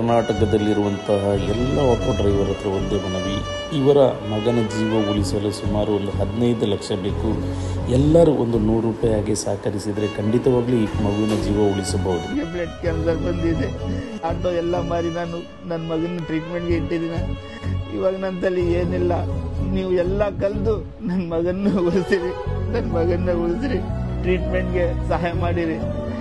ಕರ್ನಾಟಕದಲ್ಲಿರುವಂತಹ ಎಲ್ಲ auto driver ಹತ್ರ ಒಂದೇ ಮನವಿ ಇವರ ಮಗನ ಜೀವ ಉಳಿಸಲು ಸುಮಾರು ಒಂದು ಹದಿನೈದು ಲಕ್ಷ ಬೇಕು ಎಲ್ಲರೂ ಒಂದು ನೂರು ರೂಪಾಯಿ ಹಾಗೆ ಸಹಕರಿಸಿದರೆ ಖಂಡಿತವಾಗ್ಲೂ ಈ ಮಗುವಿನ ಜೀವ ಉಳಿಸಬಹುದು ನನಗೆ ಬ್ಲಡ್ ಕ್ಯಾನ್ಸರ್ ಬಂದಿದೆ ಆಟೋ ಎಲ್ಲ ಮಾರಿ ನಾನು ನನ್ನ ಮಗನ ಟ್ರೀಟ್ಮೆಂಟ್ಗೆ ಇಟ್ಟಿದ್ದೀನಿ ಇವಾಗ ನನ್ನ ತಲೆ ಏನಿಲ್ಲ ನೀವು ಎಲ್ಲ ಕಲ್ದು ನನ್ನ ಮಗನ್ನ ಉಳಿಸಿರಿ ನನ್ನ ಮಗನ್ನ ಉಳಿಸಿರಿ ಟ್ರೀಟ್ಮೆಂಟ್ಗೆ ಸಹಾಯ ಮಾಡಿರಿ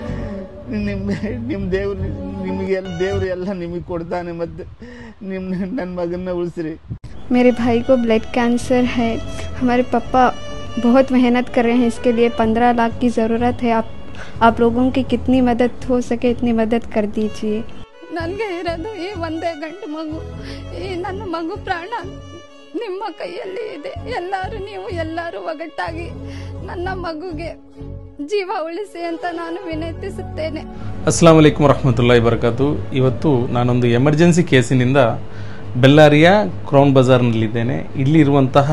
ನಿಮ್ಮ ನಿಮ್ಮ ದೇವ್ರು ನಿಮಗೆ ದೇವ್ರು ಎಲ್ಲ ನಿಮಗೆ ಕೊಡ್ತಾನೆ ಮತ್ತು ನಿಮ್ಮ ನನ್ನ ಮಗನ್ನ ಉಳಿಸಿರಿ मेरे भाई को ब्लड कैंसर है हमारे पापा बहुत मेहनत कर रहे हैं इसके लिए पंद्रह लाख की ज़रूरत है आप आप लोगों की कितनी मदद हो सके इतनी मदद कर दीजिए ನನಗೆ ಇರೋದು ಈ ಒಂದೇ ಗಂಡು ಮಗು ಈ ನನ್ನ ಮಗು ಪ್ರಾಣ ನಿಮ್ಮ ಕೈಯಲ್ಲಿ ಇದೆ ಎಲ್ಲರೂ ನೀವು ಎಲ್ಲರೂ ಒಗಟ್ಟಾಗಿ ನನ್ನ ಮಗುಗೆ ಜೀವ ಉಳಿಸಿ ಅಂತ ನಾನು ವಿನಂತಿಸುತ್ತೇನೆ ಅಸ್ಲಾಂ ವಲೈಕುಮ್ ವರಹಮತುಲ್ಲಾಹಿ ಬರ್ಕತು ಇವತ್ತು ನಾನೊಂದು ಎಮರ್ಜೆನ್ಸಿ ಕೇಸಿನಿಂದ ಬೆಲ್ಲಾರಿಯ ಕ್ರೌನ್ ಬಜಾರ್ನಲ್ಲಿದ್ದೇನೆ ಇಲ್ಲಿರುವಂತಹ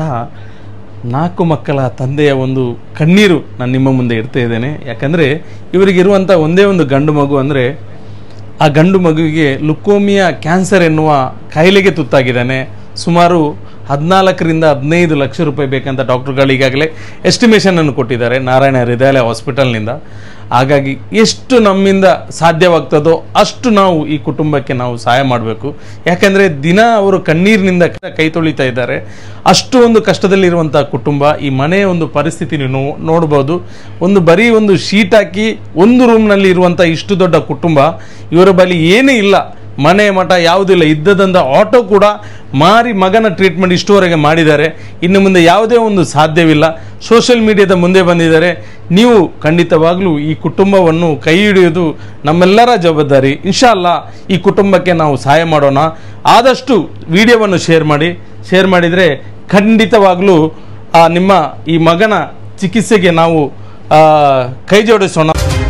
ನಾಲ್ಕು ಮಕ್ಕಳ ತಂದೆಯ ಒಂದು ಕಣ್ಣೀರು ನಾನು ನಿಮ್ಮ ಮುಂದೆ ಇಡ್ತಾ ಇದ್ದೇನೆ ಯಾಕಂದರೆ ಇವರಿಗಿರುವಂಥ ಒಂದೇ ಒಂದು ಗಂಡು ಮಗು ಅಂದರೆ ಆ ಗಂಡು ಮಗುವಿಗೆ ಲುಕೋಮಿಯಾ ಕ್ಯಾನ್ಸರ್ ಎನ್ನುವ ಕಾಯಿಲೆಗೆ ತುತ್ತಾಗಿದ್ದಾನೆ ಸುಮಾರು ಹದಿನಾಲ್ಕರಿಂದ ಹದಿನೈದು ಲಕ್ಷ ರೂಪಾಯಿ ಬೇಕಂತ ಡಾಕ್ಟರ್ಗಳು ಈಗಾಗಲೇ ಎಸ್ಟಿಮೇಷನ್ ಅನ್ನು ಕೊಟ್ಟಿದ್ದಾರೆ ನಾರಾಯಣ ಹೃದಯಾಲಯ ಹಾಸ್ಪಿಟಲ್ನಿಂದ ಹಾಗಾಗಿ ಎಷ್ಟು ನಮ್ಮಿಂದ ಸಾಧ್ಯವಾಗ್ತದೋ ಅಷ್ಟು ನಾವು ಈ ಕುಟುಂಬಕ್ಕೆ ನಾವು ಸಹಾಯ ಮಾಡಬೇಕು ಯಾಕಂದರೆ ದಿನ ಅವರು ಕಣ್ಣೀರಿನಿಂದ ಕೈ ತೊಳಿತಾ ಇದ್ದಾರೆ ಅಷ್ಟು ಒಂದು ಕಷ್ಟದಲ್ಲಿರುವಂಥ ಕುಟುಂಬ ಈ ಮನೆಯ ಒಂದು ಪರಿಸ್ಥಿತಿ ನೀವು ನೋ- ನೋಡ್ಬೋದು ಒಂದು ಬರೀ ಒಂದು ಶೀಟ್ ಹಾಕಿ ಒಂದು ರೂಮ್ನಲ್ಲಿ ಇರುವಂಥ ಇಷ್ಟು ದೊಡ್ಡ ಕುಟುಂಬ ಇವರ ಬಳಿ ಏನೇ ಇಲ್ಲ ಮನೆ ಮಠ ಯಾವುದಿಲ್ಲ ಇದ್ದದಂಥ ಆಟೋ ಕೂಡ ಮಾರಿ ಮಗನ ಟ್ರೀಟ್ಮೆಂಟ್ ಇಷ್ಟುವರೆಗೆ ಮಾಡಿದ್ದಾರೆ ಇನ್ನು ಮುಂದೆ ಯಾವುದೇ ಒಂದು ಸಾಧ್ಯವಿಲ್ಲ ಸೋಷಿಯಲ್ ಮೀಡಿಯಾದ ಮುಂದೆ ಬಂದಿದ್ದಾರೆ ನೀವು ಖಂಡಿತವಾಗ್ಲೂ ಈ ಕುಟುಂಬವನ್ನು ಕೈ ಹಿಡಿಯೋದು ನಮ್ಮೆಲ್ಲರ ಜವಾಬ್ದಾರಿ ಇನ್ಶಾಲ್ಲ ಈ ಕುಟುಂಬಕ್ಕೆ ನಾವು ಸಹಾಯ ಮಾಡೋಣ ಆದಷ್ಟು ವಿಡಿಯೋವನ್ನು ಶೇರ್ ಮಾಡಿ ಶೇರ್ ಮಾಡಿದರೆ ಖಂಡಿತವಾಗ್ಲೂ ಆ, ನಿಮ್ಮ ಈ ಮಗನ ಚಿಕಿತ್ಸೆಗೆ ನಾವು ಆ, ಕೈ ಜೋಡಿಸೋಣ